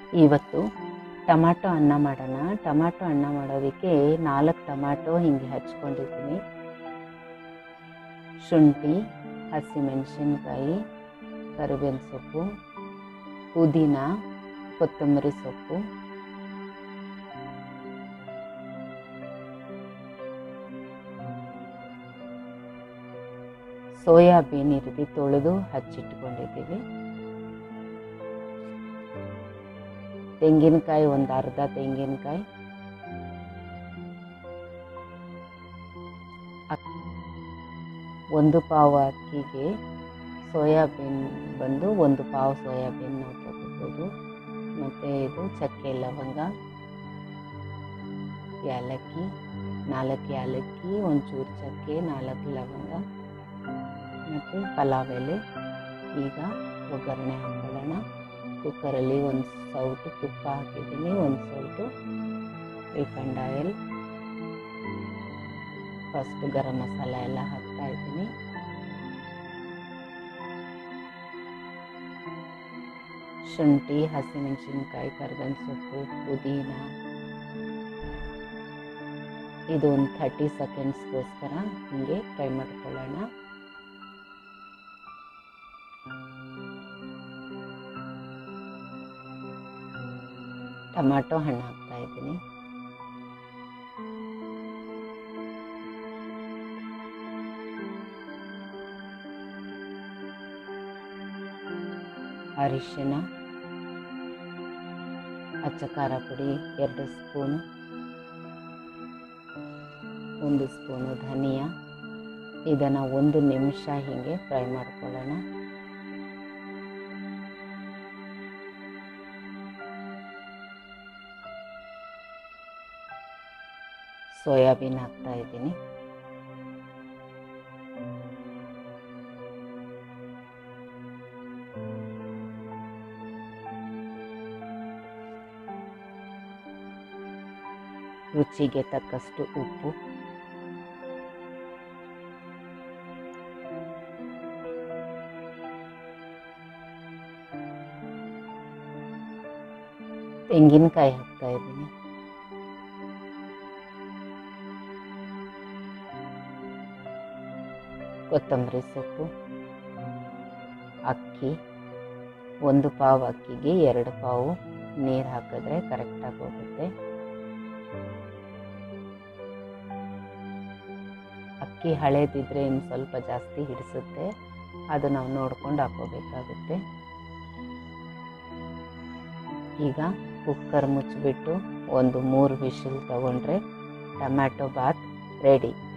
ಇವತ್ತು ಟಮಾಟೊ ಅನ್ನ ಮಾಡೋಣ ಟಮಾಟೊ ಅನ್ನ ಮಾಡೋದಕ್ಕೆ ನಾಲ್ಕು ಟಮಾಟೊ ಹಿಂಗೆ ಹಚ್ಕೊಂಡಿದ್ದೀನಿ ಶುಂಠಿ ಹಸಿಮೆಣಸಿನ್ಕಾಯಿ ಕರಿಬೇವಿನ ಸೊಪ್ಪು ಪುದೀನ ಕೊತ್ತಂಬರಿ ಸೊಪ್ಪು ಸೋಯಾಬೀನ್ ಈ ರೀತಿ ತೊಳೆದು ಹಚ್ಚಿಟ್ಕೊಂಡಿದ್ದೀವಿ ತೆಂಗಿನಕಾಯಿ ಒಂದು ಅರ್ಧ ತೆಂಗಿನಕಾಯಿ ಅಕ್- ಒಂದು ಪಾವು ಅಕ್ಕಿಗೆ ಸೋಯಾಬೀನ್ ಬಂದು ಒಂದು ಪಾವು ಸೋಯಾಬೀನ್ ನಾವು ತಗೋಬೋದು ಮತ್ತು ಇದು ಚಕ್ಕೆ ಲವಂಗ ಏಲಕ್ಕಿ ನಾಲ್ಕು ಏಲಕ್ಕಿ ಒಂಚೂರು ಚಕ್ಕೆ ನಾಲ್ಕು ಲವಂಗ ಮತ್ತು ಪಲಾವ್ ಎಲೆ ಈಗ ಒಗ್ಗರಣೆ ಹಾಕೊಳ್ಳೋಣ ಕುಕ್ಕರಲ್ಲಿ ಒಂದು ಸೌಟು ತುಪ್ಪ ಹಾಕಿದ್ದೀನಿ ಒಂದು ಸೌಟು refined oil first garam masala ಎಲ್ಲ ಹಾಕ್ತಾ ಇದ್ದೀನಿ ಶುಂಠಿ ಹಸಿಮೆಣಸಿನ್ಕಾಯಿ ಕರ್ಬೇವಿನ ಸೊಪ್ಪು ಪುದೀನ ಇದು ಒಂದು ಥರ್ಟಿ ಸೆಕೆಂಡ್ಸ್ಗೋಸ್ಕರ ಹೀಗೆ ಫ್ರೈ ಮಾಡ್ಕೊಳ್ಳೋಣ ಟೊಮಾಟೊ ಹಣ್ಣು ಹಾಕ್ತಾ ಇದ್ದೀನಿ ಅರಿಶಿನ ಅಚ್ಚ ಖಾರ ಪುಡಿ ಎರಡು ಸ್ಪೂನು ಒಂದು ಸ್ಪೂನು ಧನಿಯಾ ಇದನ್ನು ಒಂದು ನಿಮಿಷ ಹೀಗೆ ಫ್ರೈ ಮಾಡ್ಕೊಳ್ಳೋಣ ಸೋಯಾಬೀನ್ ಹಾಕ್ತಾ ಇದ್ದೀನಿ ರುಚಿಗೆ ತಕ್ಕಷ್ಟು ಉಪ್ಪು ತೆಂಗಿನಕಾಯಿ ಹಾಕ್ತಾ ಇದ್ದೀನಿ ಕೊತ್ತಂಬರಿ ಸೊಪ್ಪು ಅಕ್ಕಿ ಒಂದು ಪಾವು ಅಕ್ಕಿಗೆ ಎರಡು ಪಾವು ನೀರು ಹಾಕಿದ್ರೆ ಕರೆಕ್ಟಾಗಿ ಹೋಗುತ್ತೆ ಅಕ್ಕಿ ಹಳೇದಿದ್ರೆ ಇನ್ನು ಸ್ವಲ್ಪ ಜಾಸ್ತಿ ಹಿಡಿಸುತ್ತೆ ಅದು ನಾವು ನೋಡ್ಕೊಂಡು ಹಾಕೋಬೇಕಾಗುತ್ತೆ ಈಗ ಕುಕ್ಕರ್ ಮುಚ್ಚಿಬಿಟ್ಟು ಒಂದು ಮೂರು ವಿಷಲ್ ತಗೊಂಡ್ರೆ ಟೊಮ್ಯಾಟೊ ಬಾತ್ ರೆಡಿ